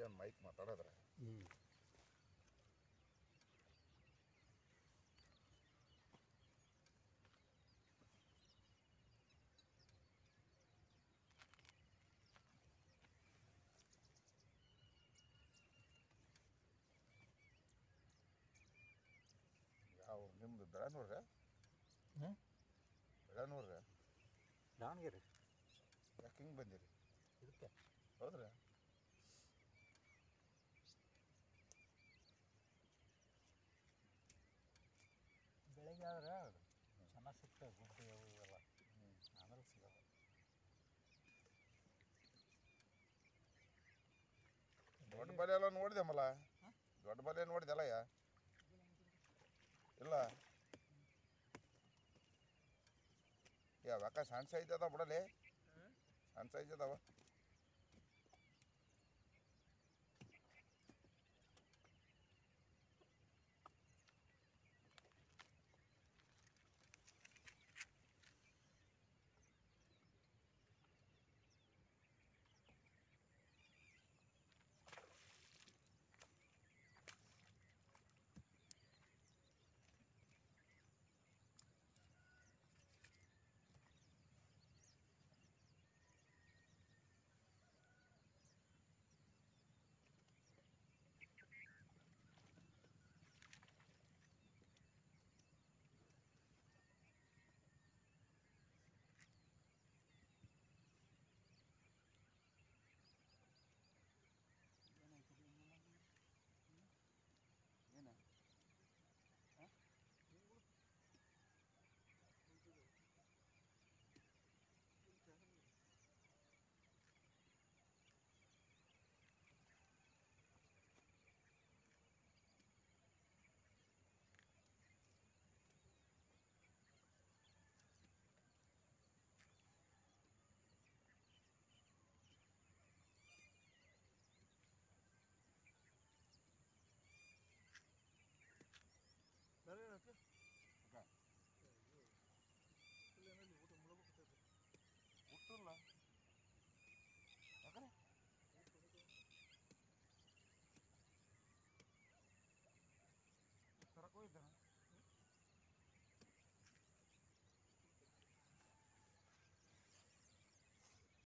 ಏನು ಮೈಕ್ ಮಾತಾಡೋದ್ರೆ ಹ್ಞೂ ಯಾವ ನಿಮ್ಮದು ಬೆಳನೂರ್ರೆ ಹ್ಞೂ ಬೆಳನೂರ್ರೆ ದಾವಣಗೆರೆ ಯಾಕೆ ಹಿಂಗೆ ಬಂದಿರಿ ಇದಕ್ಕೆ ಹೌದ್ರಾ ಬೆಳಗ್ಗೆ ಆದ್ರೆ ಚೆನ್ನಾಗಿ ಸಿಗ್ತವೆ ಗುಡ್ಡೆ ಅವು ಇವೆಲ್ಲ ಆಮೇಲೆ ಸಿಗಲ್ಲ ದೊಡ್ಡ ಬಲೆ ಎಲ್ಲ ನೋಡಿದೆಮ್ಮಲ್ಲ ದೊಡ್ಡ ಬಲೆ ನೋಡಿದೆಲ್ಲ ಯಾ ಇಲ್ಲ ಯಾವ ಯಾಕ ಸಣ್ಣ ಸೈಜ್ ಅದಾವ ಬಿಡಲಿ ಸಣ್ಣ ಸೈಜ್ ಅದಾವ